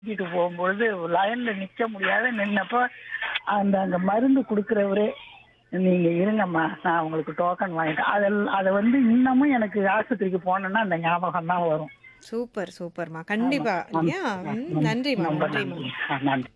கூட்டிட்டு போகும்பொழுது லைன்ல நிக்க முடியாத நின்னப்போ அந்த அங்க மருந்து கொடுக்குறவரே நீங்க இருங்கம்மா நான் உங்களுக்கு டோக்கன் வாங்கிட்டேன் அதில் அதை வந்து இன்னமும் எனக்கு ஆஸ்பத்திரிக்கு போனேன்னா அந்த ஞாபகம் தான் வரும் சூப்பர் சூப்பர்மா கண்டிப்பா இல்லையா ம், நன்றிம்மா ரொம்ப நன்றிம்மா நன்றி ஆ, நன்றி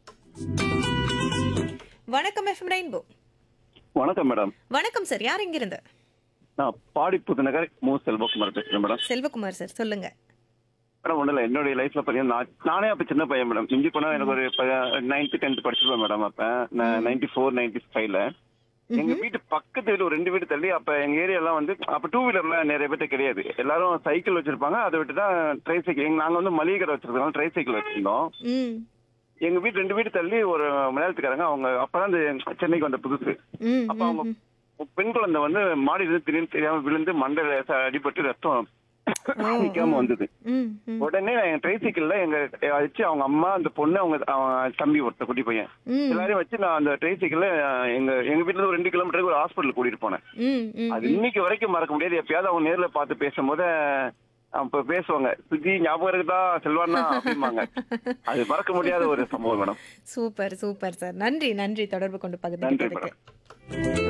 வணக்கம் எஃப்எம் ரெயின்போ வணக்கம் மேடம் வணக்கம் சார் யார் இங்கிருந்து நான் பாடிப்புது நகர் மு செல்வகுமார் பேசுறேன் மேடம் செல்வகுமார் சார் சொல்லுங்க மேடம் ஒன்றும் இல்லை என்னுடைய லைஃப்ல பார்த்தீங்கன்னா நான் நானே அப்போ சின்ன பையன் மேடம் இஞ்சி போனா எனக்கு ஒரு நைன்த்து டென்த் படிச்சிருப்பேன் மேடம் அப்போ நைன்டி ஃபோர் நைன்டி ஃபைவ்ல எங்க வீட்டு பக்கத்து வீடு ஒரு ரெண்டு வீடு தள்ளி அப்ப எங்க ஏரியாலாம் வந்து அப்ப டூ வீலர்ல நிறைய பேர்ட்ட கிடையாது எல்லாரும் சைக்கிள் வச்சிருப்பாங்க அதை விட்டு தான் ட்ரை சைக்கிள் எங்க நாங்க வந்து மளிகை கடை வச்சிருக்கோம் ட்ரை சைக்கிள் வச்சிருந்தோம் ம் எங்க வீட்டு ரெண்டு வீடு தள்ளி ஒரு மலையாளத்துக்காரங்க அவங்க அப்பதான் இந்த சென்னைக்கு வந்த புதுசு ம் அப்ப அவங்க பெண் குழந்தை வந்து மாடியில இருந்து திடீர்னு தெரியாம விழுந்து மண்டையில ச- அடிபட்டு ரத்தம் நிக்காம வந்தது ம் ம் உடனே என் ட்ரைசைக்கிள்ல எங்க வச்சு அவங்க அம்மா அந்த பொண்ணு அவங்க அவன் தம்பி ஒருத்த குட்டி பையன் ம் எல்லாரையும் வச்சு நான் அந்த ட்ரைசைக்கிள்ல எங்க எங்க வீட்டுல இருந்து ஒரு ரெண்டு கிலோமீட்டருக்கு ஒரு ஹாஸ்பிட்டல் கூட்டிட்டு போனேன் ம் ம் அது இன்னைக்கு வரைக்கும் மறக்க முடியாது எப்பயாவது அவங்க நேர்ல பார்த்து பேசும்போது அப்ப பேசுவாங்க சுஜி ஞாபகம் இருக்குதா செல்வானா அப்படிம்பாங்க அது மறக்க முடியாத ஒரு சம்பவம் மேடம் சூப்பர் சூப்பர் சார் நன்றி நன்றி தொடர்பு கொண்டு நன்றி பகிர்ந்துக்கிட்டதுக்கு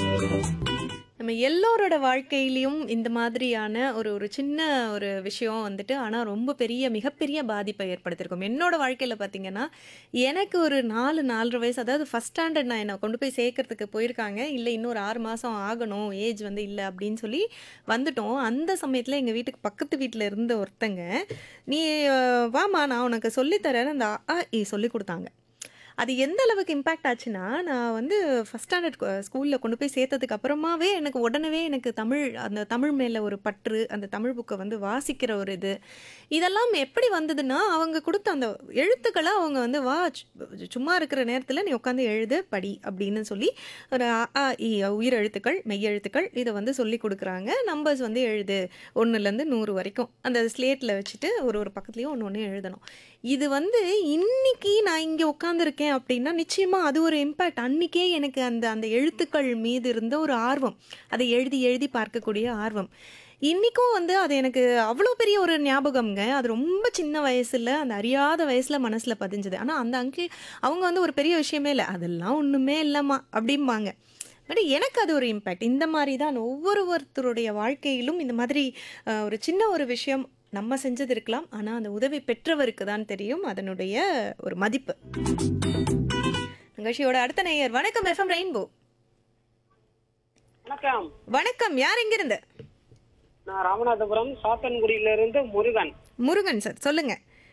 நம்ம எல்லோரோட வாழ்க்கையிலையும் இந்த மாதிரியான ஒரு ஒரு சின்ன ஒரு விஷயம் வந்துட்டு ஆனால் ரொம்ப பெரிய மிகப்பெரிய பாதிப்பை ஏற்படுத்தியிருக்கும் என்னோட வாழ்க்கையில் பார்த்தீங்கன்னா எனக்கு ஒரு நாலு நாலரை வயசு அதாவது ஃபஸ்ட் ஸ்டாண்டர்ட் நான் என்னை கொண்டு போய் சேர்க்கறதுக்கு போயிருக்காங்க இல்லை இன்னொரு ஆறு மாதம் ஆகணும் ஏஜ் வந்து இல்லை அப்படின்னு சொல்லி வந்துட்டோம் அந்த சமயத்தில் எங்கள் வீட்டுக்கு பக்கத்து வீட்டில் இருந்த ஒருத்தங்க நீ அஹ், வாம்மா நான் உனக்கு சொல்லித்தரேன் அந்த அ, ஆ இ சொல்லி கொடுத்தாங்க அது எந்த அளவுக்கு இம்பேக்ட் ஆச்சுன்னா நான் வந்து ஃபஸ்ட் ஸ்டாண்டர்ட் ஸ்கூலில் கொண்டு போய் சேர்த்ததுக்கு அப்புறமாவே எனக்கு உடனே எனக்கு தமிழ் அந்த தமிழ் மேலே ஒரு பற்று அந்த தமிழ் புக்கை வந்து வாசிக்கிற ஒரு இது இதெல்லாம் எப்படி வந்ததுன்னா அவங்க கொடுத்த அந்த எழுத்துக்களை அவங்க வந்து வா சு- சும்மா இருக்கிற நேரத்தில் நீ உட்காந்து எழுது படி அப்படின்னு சொல்லி ஒரு அ, ஆ, இ, உயிர் எழுத்துக்கள் மெய்யெழுத்துக்கள் இதை வந்து சொல்லி கொடுக்குறாங்க நம்பர்ஸ் வந்து எழுது ஒன்றுலேருந்து நூறு வரைக்கும் அந்த ஸ்லேட்டில் வச்சுட்டு ஒரு ஒரு பக்கத்துலேயும் ஒன்று ஒன்று எழுதணும் இது வந்து இன்னைக்கு நான் இங்கே உட்காந்துருக்கேன் அப்படின்னா நிச்சயமாக அது ஒரு இம்பேக்ட் அன்னைக்கே எனக்கு அந்த அந்த எழுத்துக்கள் மீது இருந்த ஒரு ஆர்வம் அதை எழுதி எழுதி பார்க்கக்கூடிய ஆர்வம் இன்றைக்கும் வந்து அது எனக்கு அவ்வளோ பெரிய ஒரு ஞாபகம்ங்க அது ரொம்ப சின்ன வயசில் அந்த அறியாத வயசில் மனசில் பதிஞ்சுது ஆனால் அந்த அங்கே அவங்க வந்து ஒரு பெரிய விஷயமே இல்லை அதெல்லாம் ஒன்றுமே இல்லைம்மா அப்படிம்பாங்க பட் எனக்கு அது ஒரு இம்பேக்ட் இந்த மாதிரி தான் ஒவ்வொருவருத்தருடைய வாழ்க்கையிலும் இந்த மாதிரி அஹ், ஒரு சின்ன ஒரு விஷயம் நம்ம செஞ்சது இருக்கலாம் ஆனால் அந்த உதவி பெற்றவருக்கு தான் தெரியும் அதனுடைய ஒரு மதிப்பு நிகழ்ச்சியோட அடுத்த நேயர் வணக்கம் எஃப்எம் ரெயின்போ வணக்கம் வணக்கம் யார் எங்கிருந்து நான் ராமநாதபுரம் சாத்தன்குடியில இருந்து முருகன் முருகன் சார் சொல்லுங்க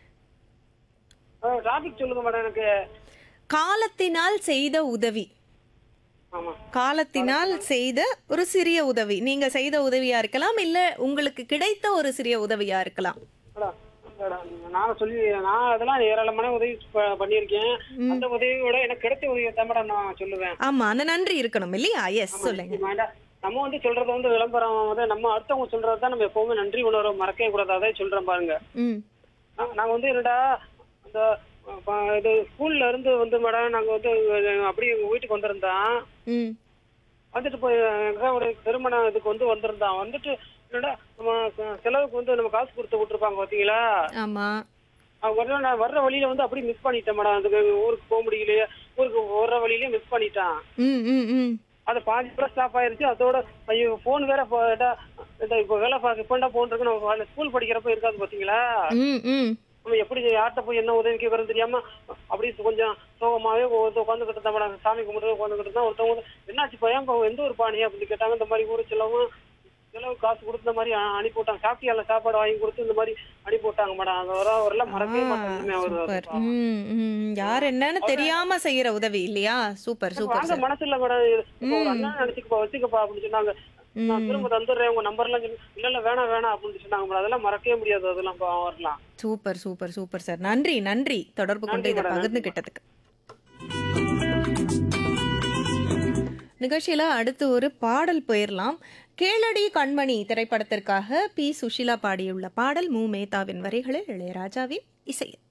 டாபிக் சொல்லுங்க மேடம் எனக்கு காலத்தினால் செய்த உதவி ஆமா காலத்தினால் செய்த ஒரு சிறிய உதவி நீங்க செய்த உதவியா இருக்கலாம் இல்ல உங்களுக்கு கிடைத்த ஒரு சிறிய உதவியா இருக்கலாம் மேடம், மேடம், நான் சொல்லி நான் அதெல்லாம் ஏராளமான உதவி ப- பண்ணியிருக்கேன் அந்த உதவியோட எனக்கு கிடைச்ச உதவியை தான் மேடம் நான் சொல்லுவேன் ஆமா அந்த நன்றி இருக்கணும் இல்லையா எஸ் சொல்லுங்க வேண்டாம். நம்ம வந்து சொல்றது வந்து விளம்பரம் வந்து நம்ம அடுத்தவங்க சொல்றது தான் நம்ம எப்பவுமே நன்றி உணர்வை மறக்கவே கூடாது அதான் சொல்றேன் பாருங்க ம் நாங்க- நாங்க வந்து என்னடா அந்த அஹ், இது ஸ்கூல்ல இருந்து வந்து மேடம் நாங்க வந்து அஹ், அப்படியே எங்க வீட்டுக்கு வந்திருந்தோம் ம் வந்துட்டு போய் எங்க ஒரு திருமண இதுக்கு வந்து வந்திருந்தான் வந்துட்டு என்னடா நம்ம செ- செலவுக்கு வந்து நம்ம காசு கொடுத்து விட்டுருப்பாங்க பாத்தீங்களா ஆமா அவங்க வர்ற நான் வர்ற வழியில வந்து அப்படியே மிஸ் பண்ணிட்டேன் மேடம் அதுக்கு ஊருக்கு போக முடியலையே ஊருக்கு வர்ற வழியிலே மிஸ் பண்ணிட்டான் ம் ம் ம் அது பாதி கூட ஸ்டாப் ஆயிருச்சு அதோட ஐயோ போன் வேற போட்டா இப்போ வேலை பார்க்க இப்பண்டா போன் இருக்கு நம்ம ஸ்கூல் படிக்கிறப்ப இருக்காது பாத்தீங்களா ம் ம் நம்ம எப்படி யார்கிட்ட போய் என்ன உதவி கேட்கறது தெரியாம அப்படி கொஞ்சம் சோகமாவே உட்காந்துக்கிட்டு இருந்தா மேடம் சாமி கும்பிட்டு உட்காந்துக்கிட்டு இருந்தா ஒருத்தவங்க வந்து, என்னாச்சு பையன் பா, எந்த ஒரு பாணி அப்படின்னு கேட்டாங்க இந்த மாதிரி ஊரு செலவும் செலவு காசு கொடுத்து இந்த மாதிரி அ- அனுப்பி விட்டாங்க சாப்பிட்டியால சாப்பாடு வாங்கி கொடுத்து இந்த மாதிரி அனுப்பி விட்டாங்க மேடம் அது வர வரலாம் மறக்கவே மாட்டேன் சூப்பர் ம் ம் யார் என்னன்னு தெரியாம செய்யற உதவி இல்லையா சூப்பர் சூப்பர் வாங்க சார் மனசு இல்ல மேடம் இப்போ ஒரு அண்ணன் நினைச்சுக்கப்பா வச்சுக்கப்பா அப்படின்னு சொன்னாங்க நான் திரும்ப தந்துடுறேன் உங்க நம்பர் எல்லாம் சொல்லி இல்ல இல்ல வேணாம் வேணாம் அப்படின்னு சொன்னாங்க மேடம் அதெல்லாம் மறக்கவே முடியாது அதெல்லாம் பா- வரலாம் சூப்பர் சூப்பர் சூப்பர் சார் நன்றி நன்றி தொடர்பு கொண்டு நன்றி இதை மேடம், பகிர்ந்துகிட்டதுக்கு நிகழ்ச்சியில அடுத்து ஒரு பாடல் போயிடலாம் கேளடி கண்மணி திரைப்படத்திற்காக பி சுஷிலா பாடியுள்ள பாடல் மு மேத்தாவின் வரிகளில் இளையராஜாவின் இசையில்